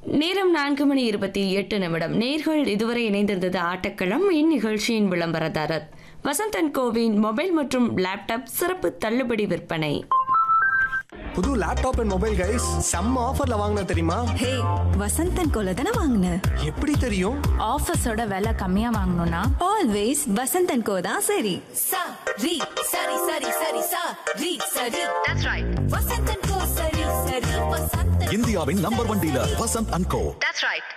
நேரம் நான்கு மணி இருபத்தி எட்டு நிமிடம் நேர்கள் இதுவரை இணைந்திருந்தது ஆட்டக்களம் இந்நிகழ்ச்சியின் விளம்பரதாரர் வசந்தன் கோவின் மொபைல் மற்றும் லேப்டாப் சிறப்பு தள்ளுபடி விற்பனை புது லேப்டாப் அண்ட் மொபைல் கைஸ் செம்ம ஆஃபர்ல வாங்கின தெரியுமா ஹே வசந்தன் கோல தானே வாங்கின எப்படி தெரியும் ஆஃபீஸோட விலை கம்மியா வாங்கணும்னா ஆல்வேஸ் வசந்தன் கோ தான் சரி sa ri sari sari sari sa ri sari that's right vasantan ko sari sari vasantan இந்தியாவின் number one dealer Vasanth and Co that's right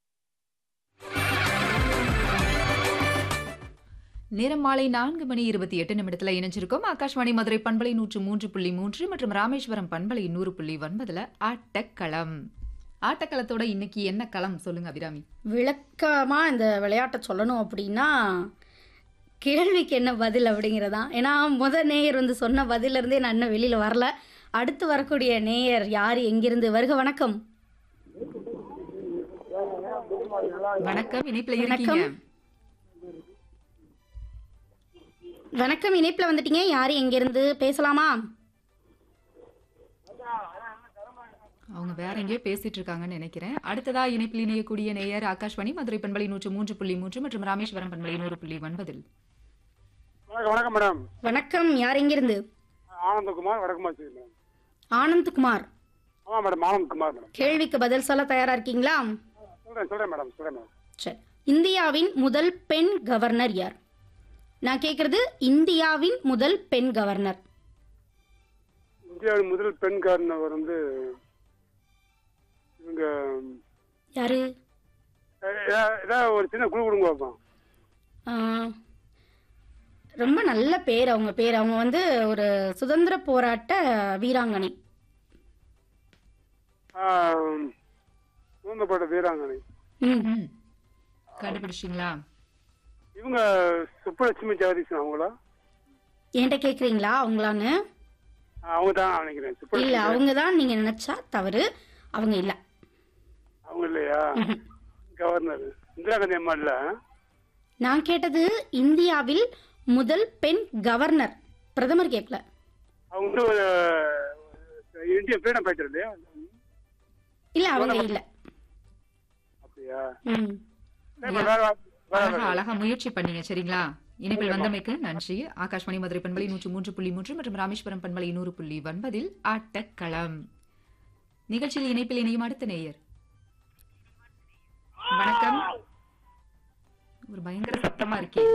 நேரம் மாலை நான்கு மணி இருபத்தி எட்டு நிமிடத்துல இணைஞ்சிருக்கோம் ஆகாஷ்வாணி மதுரை பண்பலை நூற்று மூன்று புள்ளி மூன்று மற்றும் ராமேஸ்வரம் பண்பலை நூறு புள்ளி ஒன்பதுல ஆட்டக்களம் ஆட்டக்களத்தோட இன்னைக்கு என்ன களம் சொல்லுங்க அபிராமி விளக்கமாக இந்த விளையாட்டை சொல்லணும் அப்படின்னா கேள்விக்கு என்ன பதில் அப்படிங்கிறதான் ஏன்னா முத நேயர் வந்து சொன்ன பதிலிருந்தே நான் இன்னும் வெளியில் வரல அடுத்து வரக்கூடிய நேயர் யார் எங்கிருந்து வருக வணக்கம் வணக்கம் இணைப்புல இருக்கீங்க வணக்கம் இணைப்பில் வந்துட்டீங்க யார் எங்கிருந்து பேசலாமா அவங்க வேற எங்கேயோ பேசிட்டு இருக்காங்கன்னு நினைக்கிறேன் அடுத்ததா இணைப்பில் இணையக்கூடிய நேயர் ஆகாஷ்வாணி மதுரை பண்பலை நூற்று மூன்று புள்ளி மூன்று மற்றும் ராமேஸ்வரம் பண்பலை நூறு புள்ளி ஒன்பதில் வணக்கம் வணக்கம் மேடம் வணக்கம் யார் எங்கிருந்து ஆனந்தகுமார் வடக்குமாச்சி மேடம் ஆனந்த்குமார் ஆமாம் மேடம் ஆனந்த்குமார் மேடம் கேள்விக்கு பதில் சொல்ல தயாரா இருக்கீங்களா சொல்கிறேன் சொல்கிறேன் மேடம் சொல்கிறேன் மேடம் சரி இந்தியாவின் முதல் பெண் கவர்னர் யார் நான் கேட்குறது இந்தியாவின் முதல் பெண் கவர்னர் இந்தியாவின் முதல் பெண் காரணவர் வந்து இவங்க யாரு ஏ- ஏ- ஏதாவது ஒரு சின்ன குழு கொடுங்க பார்ப்போம் ஆ, ரொம்ப நல்ல பேர் அவங்க பேர் அவங்க வந்து ஒரு சுதந்திர போராட்ட வீராங்கனை சுதந்திரப்பட்ட வீராங்கனை ம். ம். கண்டுபிடிச்சிங்களா இவங்க சுப்புலட்சுமி ஜெகதீசன் அவங்களா என்கிட்ட கேட்குறீங்களா அவங்களான்னு அவங்க தான் நினைக்கிறேன் இல்லை சுப்புலட்சுமி அவங்க தான் நீங்கள் நினச்சா தவறு அவங்க இல்லை அவங்க இல்லையா கவர்னர் இந்திரா காந்தி அம்மா இல்லை நான் கேட்டது இந்தியாவில் முதல் பெண் கவர்னர் பிரதமர் கேட்கல அவங்க வந்து ஒரு இந்திய ஃப்ரீடம் ஃபைட்டர் இல்லையா இல்லை அவங்க இல்லை அப்படியா ம் சரி, வேற வேற அழகா வேற அழகா முயற்சி பண்ணீங்க சரிங்களா இணைப்பில் வந்தமைக்கு நன்றி ஆகாஷ்வாணி மதுரை பண்பலை நூற்று மூன்று புள்ளி மூன்று மற்றும் ராமேஸ்வரம் பண்பலை நூறு புள்ளி ஒன்பதில் ஆட்டக்களம் நிகழ்ச்சியில் இணைப்பில் இணையும் அடுத்த நேயர் வணக்கம் ஒரு பயங்கர சத்தமா இருக்கே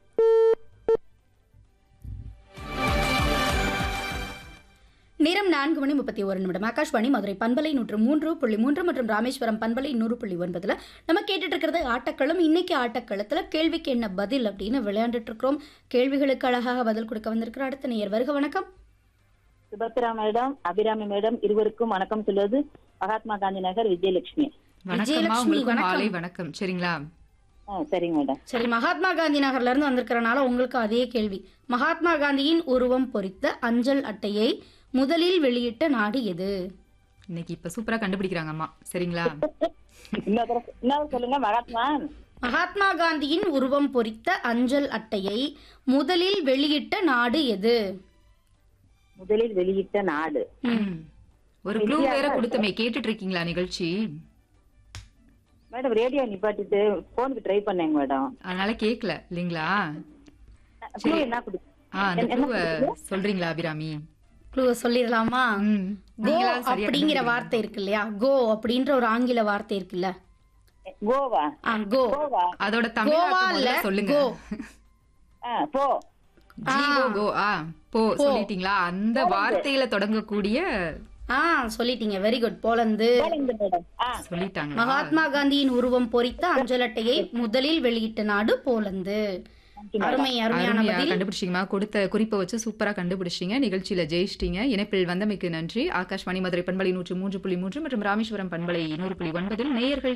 நேரம் நான்கு மணி முப்பத்தி ஒரு நிமிடம் ஆகாஷ்வாணி மதுரை பண்பலை நூற்று மூன்று புள்ளி மூன்று மற்றும் ராமேஸ்வரம் பண்பலை நூறு புள்ளி ஒன்பதுல நம்ம கேட்டுட்டு இருக்கிறது ஆட்டக்களம் இன்னைக்கு ஆட்டக்களத்துல கேள்விக்கு என்ன பதில் அப்படின்னு விளையாண்டுட்டு இருக்கிறோம் கேள்விகளுக்கு அழகாக பதில் கொடுக்க வந்திருக்கிற அடுத்த நேயர் வருக வணக்கம் சுபத்ரா மேடம் அபிராமி மேடம் இருவருக்கும் வணக்கம் சொல்வது மகாத்மா காந்தி நகர் விஜயலட்சுமி வணக்கம்மா விஜயலட்சுமி, உங்களுக்கு வணக்கம். மாலை வணக்கம் சரிங்களா ஆ சரிங்க மேடம் சரி மகாத்மா காந்தி நகர்ல இருந்து வந்திருக்கிறனால உங்களுக்கு அதே கேள்வி மகாத்மா காந்தியின் உருவம் பொறித்த அஞ்சல் அட்டையை முதலில் வெளியிட்ட நாடு எது இன்னைக்கு இப்ப சூப்பரா கண்டுபிடிக்கிறாங்க அம்மா சரிங்களா இன்னொரு தடவை- இன்னொரு சொல்லுங்க மகாத்மா மகாத்மா காந்தியின் உருவம் பொறித்த அஞ்சல் அட்டையை முதலில் வெளியிட்ட நாடு எது முதலில் வெளியிட்ட நாடு ம். ஒரு க்ளூ வேற கொடுத்தமே கேட்டுட்டு இருக்கீங்களா நிகழ்ச்சி மேடம் ரேடியோ நிப்பாட்டிட்டு போனுக்கு ட்ரை பண்ணேங்க மேடம் அதனால கேக்கல இல்லைங்களா clue என்ன கொடு ஆ அந்த க்ளூவை சொல்றீங்களா அபிராமி க்ளூ சொல்லிடலாமா ம். கோ நீங்களாவது சரியா அப்படிங்கிற கண்டுபிடிங்க. வார்த்தை இருக்கு இல்லையா கோ அப்படின்ற ஒரு ஆங்கில வார்த்தை இருக்குல்ல கோவா ஆ கோ கோவா அதோட தமிழ் கோவா அர்த்தம் இல்ல, முதல்ல சொல்லுங்க கோ. ஆ போ ஜி கோ கோ ஆ போ சொல்லிட்டீங்களா அந்த வார்த்தையில தொடங்கக்கூடிய ஆ சொல்லிட்டீங்க very good Poland Poland madam ஆ சொல்லிட்டாங்க மகாத்மா காந்தியின் உருவம் பொறித்த அஞ்சல் அட்டையை முதலில் வெளியிட்ட நாடு போலந்து அருமை அருமையான அருமையா பதில் கண்டுபிடிச்சிங்கம்மா கொடுத்த குறிப்பை வச்சு சூப்பரா கண்டுபிடிச்சிங்க நிகழ்ச்சியில ஜெயிச்சிட்டீங்க இணைப்பில் வந்தமைக்கு நன்றி ஆகாஷ்வாணி மதுரை பண்பலை நூற்று மூன்று புள்ளி மூன்று மற்றும் ராமேஸ்வரம் பண்பலை நூறு புள்ளி ஒன்பதில் நேயர்கள்